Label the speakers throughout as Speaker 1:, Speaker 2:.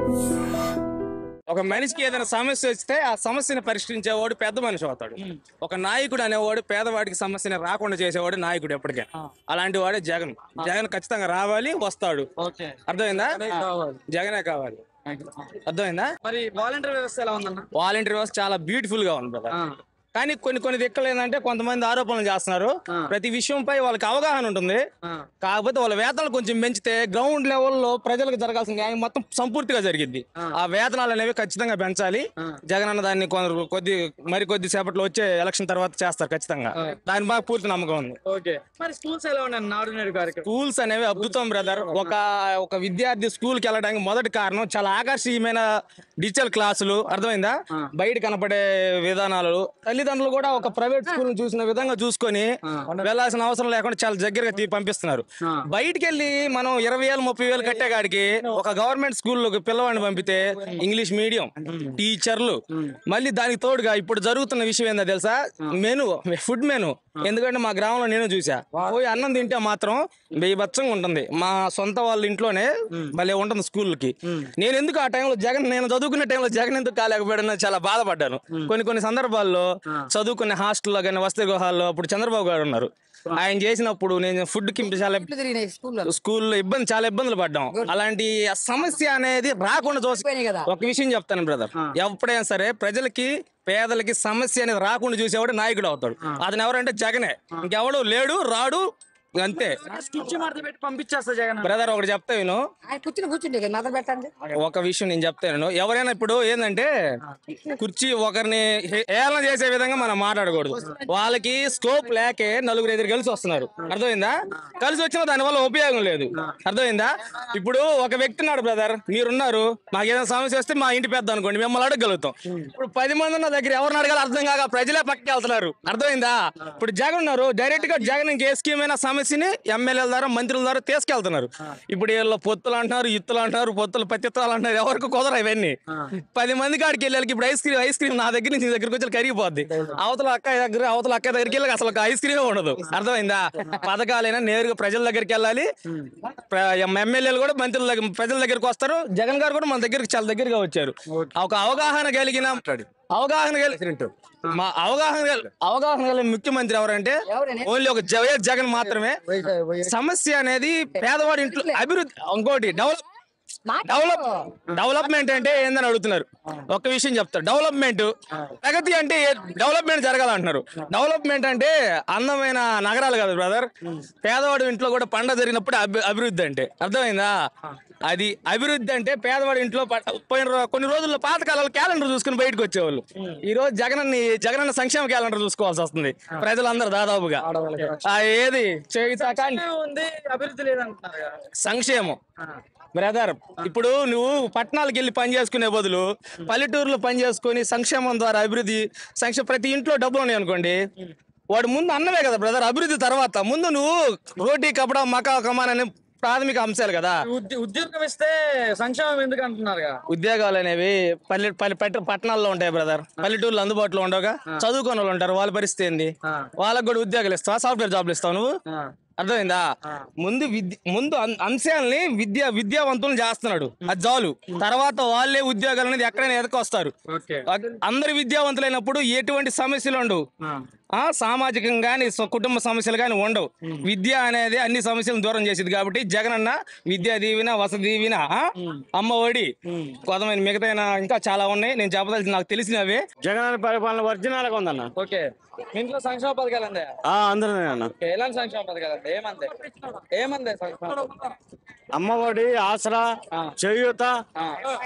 Speaker 1: ఒక మనిషికి ఏదైనా సమస్య వస్తే ఆ సమస్యని పరిష్కరించేవాడు పెద్ద మనిషి అవుతాడు ఒక నాయకుడు అనేవాడు పేదవాడికి సమస్యని రాకుండా చేసేవాడు నాయకుడు ఎప్పటికే అలాంటి వాడే జగన్ జగన్ ఖచ్చితంగా రావాలి వస్తాడు
Speaker 2: ఓకే
Speaker 1: అర్థమైందా జగనే కావాలి అర్థమైందా
Speaker 2: మరి వాలంటీర్ వ్యవస్థ ఎలా ఉందన్న
Speaker 1: వాలంటీర్ వ్యవస్థ చాలా బ్యూటిఫుల్ గా ఉంది brother. కానీ కొన్ని కొన్ని దిక్కలు ఏంటంటే కొంతమంది ఆరోపణలు చేస్తున్నారు ప్రతి విషయంపై వాళ్ళకి అవగాహన ఉంటుంది కాకపోతే వాళ్ళ వేతనాలు కొంచెం పెంచితే గ్రౌండ్ లెవెల్లో ప్రజలకు జరగాల్సిన న్యాయం మొత్తం సంపూర్తిగా జరిగింది ఆ వేతనాలు అనేవి ఖచ్చితంగా పెంచాలి జగన్ అన్న దాన్ని కొందరు కొద్ది మరి కొద్ది సేపట్లో వచ్చే ఎలక్షన్ తర్వాత చేస్తారు ఖచ్చితంగా దాని బాగా పూర్తి నమ్మకం ఉంది
Speaker 2: ఓకే మరి స్కూల్స్ ఎలా ఉన్నాయి నాడు నేడు కార్యక్రమం
Speaker 1: స్కూల్స్ అనేవి అద్భుతం బ్రదర్ ఒక ఒక విద్యార్థి స్కూల్ కి వెళ్ళడానికి మొదటి కారణం చాలా ఆకర్షణీయమైన డిజిటల్ క్లాసులు అర్థమైందా బయట కనపడే విధానాలు తల్లిదండ్రులు కూడా ఒక ప్రైవేట్ స్కూల్ చూసిన విధంగా చూసుకొని వెళ్ళాల్సిన అవసరం లేకుండా చాలా దగ్గరగా తీ పంపిస్తున్నారు బయటికి వెళ్ళి మనం ఇరవై వేలు ముప్పై వేలు కట్టే కాడికి ఒక గవర్నమెంట్ స్కూల్లో పిల్లవాడిని పంపితే ఇంగ్లీష్ మీడియం టీచర్లు మళ్ళీ దానికి తోడుగా ఇప్పుడు జరుగుతున్న విషయం ఏందో తెలుసా మెను ఫుడ్ మెను ఎందుకంటే మా గ్రామంలో నేను చూసా పోయి అన్నం తింటే మాత్రం బీభత్సంగా ఉంటుంది మా సొంత వాళ్ళ ఇంట్లోనే భలే ఉంటుంది స్కూల్కి నేను ఎందుకు ఆ టైంలో జగన్ నేను చదువుకునే టైంలో జగన్ ఎందుకు కాలేకపోయాడని చాలా బాధపడ్డాను కొన్ని కొన్ని సందర్భాల్లో చదువుకునే హాస్టల్లో కానీ వసతి గృహాల్లో అప్పుడు చంద్రబాబు గారు ఉన్నారు ఆయన చేసినప్పుడు నేను ఫుడ్ కి చాలా
Speaker 3: తిరిగినాయి స్కూల్లో
Speaker 1: స్కూల్లో ఇబ్బంది చాలా ఇబ్బందులు పడ్డాం అలాంటి ఆ సమస్య అనేది రాకుండా చూసి
Speaker 3: పోయినాయి కదా.
Speaker 1: ఒక విషయం చెప్తాను బ్రదర్ ఎప్పుడైనా సరే ప్రజలకి పేదలకి సమస్య అనేది రాకుండా చూసేవాడు నాయకుడు అవుతాడు అతను ఎవరంటే జగనే ఇంకెవడు లేడు రాడు అంతే
Speaker 2: కుర్చీ మడత పెట్టి పంపించేస్తా జగన్
Speaker 1: బ్రదర్ ఒకటి చెప్తా నేను
Speaker 3: ఆయన కూర్చుని కూర్చుండే కదా మాత్రం పెట్టండి
Speaker 1: ఒక విషయం నేను చెప్తాను ఎవరైనా ఇప్పుడు ఏంటంటే కుర్చీ ఒకరిని హే- ఏళన చేసే విధంగా మనం మాట్లాడకూడదు వాళ్ళకి స్కోప్ లేకే నలుగురు ఎదురు కలిసి వస్తున్నారు అర్థమైందా కలిసి వచ్చిన దాని వల్ల ఉపయోగం లేదు అర్థమైందా ఇప్పుడు ఒక వ్యక్తి ఉన్నాడు బ్రదర్ మీరున్నారు మాకు ఏదైనా సమస్య వస్తే మా ఇంటి పెద్ద అనుకోండి మిమ్మల్ని అడగలుగుతాం ఇప్పుడు పది మంది ఉన్న దగ్గర ఎవరిని అడగాలి అర్థం కాక ప్రజలే పక్కకి వెళ్తున్నారు అర్థమైందా ఇప్పుడు జగన్ ఉన్నారు డైరెక్ట్ గా జగన్ ఇంకే స్కీమ్ అయినా సమస్యని ఎమ్మెల్యేల ద్వారా మంత్రుల ద్వారా తీసుకెళ్తున్నారు ఇప్పుడు వీళ్ళు పొత్తులు అంటున్నారు ఇత్తులు అంటున్నారు పొత్తులు పత్తిత్తాలు అంటున్నారు ఎవరికి కుదర ఇవన్నీ పది మంది కాడికి వెళ్ళి ఇప్పుడు ఐస్ క్రీమ్ ఐస్ క్రీమ్ నా దగ్గర నుంచి నీ దగ్గరికి వచ్చి కరిగిపోద్ది అవతల అక్క దగ్గర అవతల అక్క దగ్గరికి వెళ్ళి అసలు ఒక ఐస్ క్రీమే ఉండదు అర్థమైందా పథకాలైనా నేరుగా ప్రజల దగ్గరికి వెళ్ళాలి ప్ర- ఎమ్మెల్యేలు కూడా మంత్రుల దగ్గర ప్రజల దగ్గరికి వస్తారు జగన్ గారు కూడా మన దగ్గరికి చాలా దగ్గరగా వచ్చారు ఒక అవగాహన కలిగిన అవగాహన కలిగి మా అవగాహన గల- అవగాహన కలిగిన ముఖ్యమంత్రి ఎవరంటే ఓన్లీ ఒక జగన్ జగన్ మాత్రమే సమస్య అనేది పేదవాడి ఇంట్లో అభివృద్ధి ఇంకోటి డెవలప్ డెవలప్ డెవలప్మెంట్ అంటే ఏందని అడుగుతున్నారు ఒక విషయం చెప్తారు డెవలప్మెంట్ ప్రగతి అంటే డెవలప్మెంట్ జరగాలంటున్నారు డెవలప్మెంట్ అంటే అందమైన నగరాలు కదా బ్రదర్ పేదవాడి ఇంట్లో కూడా పండగ జరిగినప్పుడు అభి- అభివృద్ధి అంటే అర్థమైందా అది అభివృద్ధి అంటే పేదవాడి ఇంట్లో ప- పోయిన రో- కొన్ని రోజుల్లో పాతకాలంలో క్యాలెండర్ చూసుకుని బయటకు వచ్చేవాళ్ళు ఈ రోజు జగనన్ని జగనన్న సంక్షేమ క్యాలెండర్ చూసుకోవాల్సి వస్తుంది ప్రజలందరూ దాదాపుగా ఆ ఏది చేయుతా కానీ
Speaker 2: ఉంది అభివృద్ధి లేదంటున్నారు కదా.
Speaker 1: సంక్షేమం బ్రదర్ ఇప్పుడు నువ్వు పట్టణాలకు వెళ్ళి పని చేసుకునే బదులు పల్లెటూరులో పని చేసుకుని సంక్షేమం ద్వారా అభివృద్ధి సంక్షేమ ప్రతి ఇంట్లో డబ్బులు ఉన్నాయి అనుకోండి వాడు ముందు అన్నవే కదా బ్రదర్ అభివృద్ధి తర్వాత ముందు నువ్వు రోటీ కపడా మకా కమాన్ అనే ప్రాథమిక అంశాలు కదా
Speaker 2: ఉద్య- ఉద్యోగం ఇస్తే సంక్షేమం ఎందుకు అంటున్నారు కదా
Speaker 1: ఉద్యోగాలు అనేవి పల్లె పల్లె పట్ట- పట్టణాల్లో ఉంటాయి బ్రదర్ పల్లెటూర్లు అందుబాటులో ఉండవుగా చదువుకున్న వాళ్ళు ఉంటారు వాళ్ళ పరిస్థితి ఏంది వాళ్ళకి కూడా ఉద్యోగాలు ఇస్తావా సాఫ్ట్వేర్ జాబ్లు ఇస్తావు నువ్వు అర్థమైందా ముందు విద్య ముందు అం- అంశాలని విద్య విద్యావంతులను చేస్తున్నాడు అది చాలు తర్వాత వాళ్ళే ఉద్యోగాలు అనేది ఎక్కడైనా ఎదకొస్తారు
Speaker 2: ఓకే
Speaker 1: అందరు విద్యావంతులైనప్పుడు ఎటువంటి సమస్యలు ఉండవు ఆ సామాజికంగా కానీ కుటుంబ సమస్యలు కానీ ఉండవు విద్య అనేది అన్ని సమస్యలను దూరం చేసేది కాబట్టి జగన్ అన్న విద్యా దీవిన వసతి దీవిన ఆ? అమ్మ ఒడి కొంతమంది మిగతా ఇంకా చాలా ఉన్నాయి నేను చెప్పదలిసి నాకు తెలిసినవి
Speaker 4: జగన్ పరిపాలన ఒరిజినల్గా ఉందన్న
Speaker 2: ఓకే మీ ఇంట్లో సంక్షేమ పథకాలు అందే
Speaker 4: ఆ, అందరినీ అన్న
Speaker 2: ఓకే, ఎలాంటి సంక్షేమ పథకాలు అండి ఏమందే ఏమందే సంక్షేమ పథకాలు?
Speaker 4: అమ్మఒడి ఆసరా చేయూత
Speaker 2: ఆ.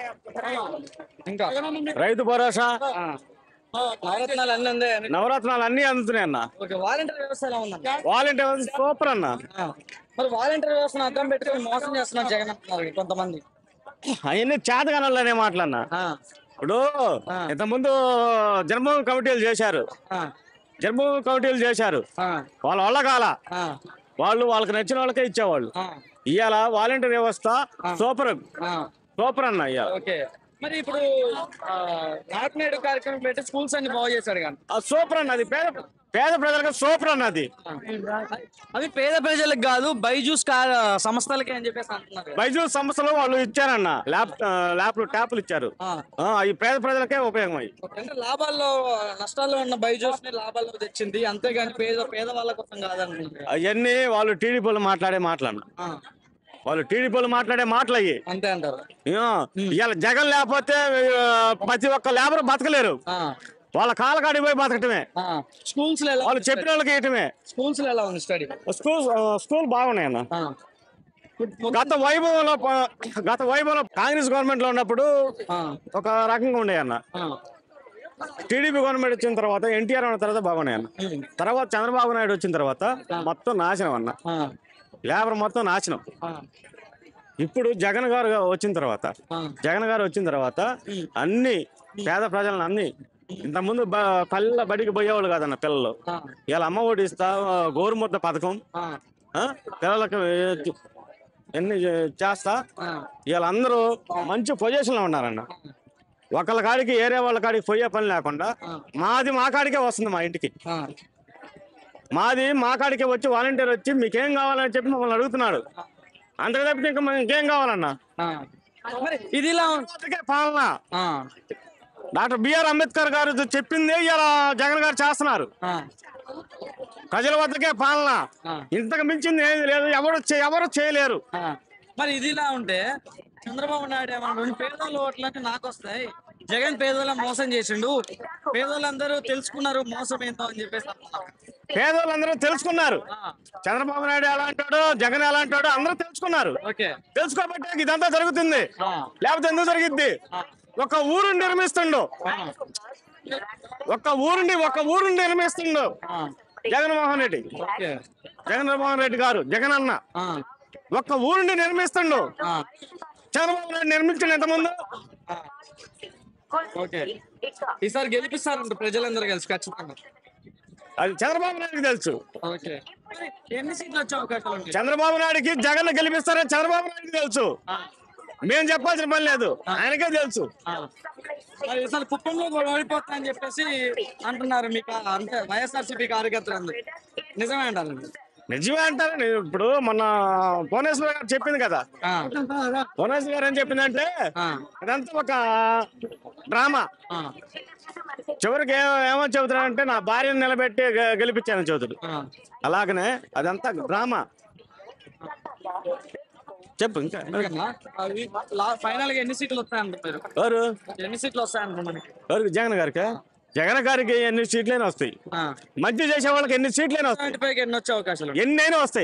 Speaker 2: ఇంకా
Speaker 4: రైతు భరోసా
Speaker 2: ఆ. నవరత్నాలు అన్ని అందే
Speaker 4: నవరత్నాలు అన్ని అందుతున్నాయి అన్న
Speaker 2: ఓకే వాలంటీర్ వ్యవస్థ ఎలా ఉందండి
Speaker 4: వాలంటీర్ సూపర్ అన్న
Speaker 2: ఆ. మరి వాలంటీర్ వ్యవస్థను అర్థం పెట్టుకుని మోసం చేస్తున్నారు జగన్ అంటున్నారు కొంతమంది
Speaker 4: అవన్నీ చేతగానోళ్ళనే మాటలన్న
Speaker 2: ఆ.
Speaker 4: ఇప్పుడు ఇంతకుముందు జన్మభూమి కమిటీలు చేశారు
Speaker 2: ఆ.
Speaker 4: జన్మభూమి కమిటీలు చేశారు
Speaker 2: ఆ.
Speaker 4: వాళ్ళ వల్ల కాల
Speaker 2: ఆ.
Speaker 4: వాళ్ళు వాళ్ళకి నచ్చిన వాళ్ళకే ఇచ్చేవాళ్ళు
Speaker 2: ఆ.
Speaker 4: ఇవాళ వాలంటీర్ వ్యవస్థ సూపర్
Speaker 2: ఆ.
Speaker 4: సూపర్ అన్న ఇవాళ
Speaker 2: ఓకే మరి ఇప్పుడు ఆ, నాటు నేడు కార్యక్రమం పెట్టి స్కూల్స్ అన్ని బాగు చేశాడు కానీ
Speaker 4: ఆ సూపర్ అన్న అది పేద పేద ప్రజలకు సూపర్ అన్నది
Speaker 2: అవి పేద ప్రజలకు కాదు బైజూస్ కా సంస్థలకి అని చెప్పేసి అంటున్నారు
Speaker 4: బైజూస్ సంస్థలు వాళ్ళు ఇచ్చారన్న ల్యాప్ ఆ, ల్యాప్లు ట్యాపులు ఇచ్చారు
Speaker 2: ఆ.
Speaker 4: ఆ, అవి పేద ప్రజలకే ఉపయోగం అయ్యి
Speaker 2: అంటే లాభాల్లో నష్టాల్లో ఉన్న బైజూస్ ని లాభాల్లో తెచ్చింది అంతేగాని పేద పేద వాళ్ళ కోసం కాదనుకుంటున్నారు
Speaker 4: అవన్నీ వాళ్ళు టీడీపీలు మాట్లాడే మాటలు
Speaker 2: ఆ,
Speaker 4: వాళ్ళు టీడీపీలు మాట్లాడే మాటలు అయ్యి
Speaker 2: అంతే అంటారు
Speaker 4: ఇవాళ జగన్ లేకపోతే ఆ, ప్రతి ఒక్క లేబర్ బతకలేరు
Speaker 2: ఆ,
Speaker 4: వాళ్ళ కాలకాడికి పోయి బతకటమే
Speaker 2: ఆ. స్కూల్స్ లో ఎలా
Speaker 4: వాళ్ళు చెప్పిన వాళ్ళకి వేయటమే
Speaker 2: స్కూల్స్ లో ఎలా ఉంది స్టడీ
Speaker 4: స్కూల్ ఆ, స్కూల్ బాగున్నాయి అన్న
Speaker 2: ఆ.
Speaker 4: గత వైభవంలో ప- గత వైభవంలో కాంగ్రెస్ గవర్నమెంట్ లో ఉన్నప్పుడు
Speaker 2: ఆ,
Speaker 4: ఒక రకంగా ఉండే అన్న
Speaker 2: ఆ.
Speaker 4: టీడీపీ గవర్నమెంట్ వచ్చిన తర్వాత ఎన్టీఆర్ ఉన్న తర్వాత బాగున్నాయి అన్న
Speaker 2: ఉమ్,
Speaker 4: తర్వాత చంద్రబాబు నాయుడు వచ్చిన తర్వాత మొత్తం నాశనం అన్న
Speaker 2: ఆ,
Speaker 4: లేబర్ మొత్తం నాశనం
Speaker 2: ఆ,
Speaker 4: ఇప్పుడు జగన్ గారు వచ్చిన తర్వాత
Speaker 2: ఆ.
Speaker 4: జగన్ గారు వచ్చిన తర్వాత అన్ని పేద ప్రజలను అన్ని ఇంతకుముందు బ పల్లె బడికి పోయేవాళ్ళు కాదన్న పిల్లలు
Speaker 2: ఆ,
Speaker 4: ఇలా అమ్మ ఒడి ఇస్తా గోరుముద్ద పథకం
Speaker 2: ఆ,
Speaker 4: ఆ? పిల్లలకు ఏ- ఎన్ని చే- చేస్తా
Speaker 2: ఆ.
Speaker 4: వీళ్ళ అందరూ మంచి పొజిషన్ లో ఉన్నారన్న ఒకళ్ళ కాడికి ఏరే వాళ్ళ కాడికి పోయే పని లేకుండా మాది మా కాడికే వస్తుంది మా ఇంటికి
Speaker 2: ఆ.
Speaker 4: మాది మా కాడికే వచ్చి వాలంటీర్ వచ్చి మీకేం కావాలని చెప్పి మమ్మల్ని అడుగుతున్నాడు అంతకు తప్పితే ఇంకా మనకి ఇంకేం కావాలన్నా
Speaker 2: ఆ. మరి ఇది ఇలా ఉం-
Speaker 4: అందుకే పాలన
Speaker 2: ఆ,
Speaker 4: డాక్టర్ బిఆర్ అంబేద్కర్ గారు చెప్పిందే ఇలా జగన్ గారు చేస్తున్నారు
Speaker 2: ఆ,
Speaker 4: ప్రజల వద్దకే పాలన
Speaker 2: ఆ.
Speaker 4: ఇంతకు మించింది ఏది లేదు ఎవరు చే- ఎవరు చేయలేరు
Speaker 2: ఆ. మరి ఇది ఇలా ఉంటే చంద్రబాబు నాయుడు ఏమన్నాడు పేదోళ్ళ ఓట్లకి నాకు వస్తాయి జగన్ పేదోళ్ళ మోసం చేసిండు పేదోళ్ళందరూ తెలుసుకున్నారు మోసం ఏంటో అని చెప్పేసి అంటున్నారు.
Speaker 4: పేదోళ్ళందరూ తెలుసుకున్నారు
Speaker 2: ఆ,
Speaker 4: చంద్రబాబు నాయుడు ఎలా అంటాడో జగన్ ఎలా అంటాడో అందరూ తెలుసుకున్నారు
Speaker 2: ఓకే
Speaker 4: తెలుసుకోబట్టే ఇదంతా జరుగుతుంది
Speaker 2: ఆ,
Speaker 4: లేకపోతే ఎందుకు జరిగిద్ది ఒక ఊరు నిర్మిస్తుండు
Speaker 2: ఆ,
Speaker 4: ఒక్క ఊరుండి ఒక ఊరు నిర్మిస్తుండు
Speaker 2: ఆ,
Speaker 4: జగన్మోహన్ రెడ్డి
Speaker 2: ఓకే
Speaker 4: జగన్మోహన్ రెడ్డి గారు జగన్ అన్న
Speaker 2: ఆ,
Speaker 4: ఒక్క ఊరుండి నిర్మిస్తుండు
Speaker 2: ఆ,
Speaker 4: చంద్రబాబు నాయుడు నిర్మించిన ఎంతమంది
Speaker 2: ఆ. ఓకే ఈసారి గెలిపిస్తారంట ప్రజలందరూ కలిసి ఖచ్చితంగా
Speaker 4: అది చంద్రబాబు నాయుడుకి తెలుసు
Speaker 2: ఓకే మరి ఎన్ని సీట్లు వచ్చే అవకాశాలు ఉంటాయి
Speaker 4: చంద్రబాబు నాయుడుకి జగన్ గెలిపిస్తారని చంద్రబాబు నాయుడుకి తెలుసు
Speaker 2: ఆ,
Speaker 4: మేము చెప్పాల్సిన పని లేదు ఆయనకే తెలుసు
Speaker 2: ఆ. మరి ఈసారి కుప్పంలో కూడా ఓడిపోతా అని చెప్పేసి అంటున్నారు మీకు అంటే వైఎస్ఆర్సీపీ కార్యకర్తలు అందరూ నిజమే అంటారు
Speaker 4: నిజమే అంటారు నేను ఇప్పుడు మొన్న భువనేశ్వర్ గారు చెప్పింది కదా
Speaker 2: ఆ,
Speaker 4: భువనేశ్వర్ గారు ఏం చెప్పిందంటే
Speaker 2: ఆ,
Speaker 4: ఇదంతా ఒక డ్రామా
Speaker 2: ఆ,
Speaker 4: చివరికి ఏ- ఏమని చెబుతాడంటే నా భార్యను నిలబెట్టి గె- గెలిపించానని చెబుతాడు
Speaker 2: ఆ.
Speaker 4: అలాగనే అదంతా డ్రామా చెప్పు ఇంకా
Speaker 2: ఎందుకన్నా? అవి లా- ఫైనల్ గా ఎన్ని సీట్లు వస్తాయంటారు
Speaker 4: ఎవరు
Speaker 2: ఎన్ని సీట్లు వస్తాయంటారు మనకి
Speaker 4: ఎవరికి జగన్ గారికి జగన్ గారికి ఎన్ని సీట్లైనా వస్తాయి
Speaker 2: ఆ.
Speaker 4: మధ్య చేసే వాళ్ళకి ఎన్ని సీట్లైనా వస్తాయి
Speaker 2: సెవెంటీ ఫైవ్ ఎన్ని వచ్చే అవకాశాలు ఉంటాయి?
Speaker 4: ఎన్నైనా వస్తాయి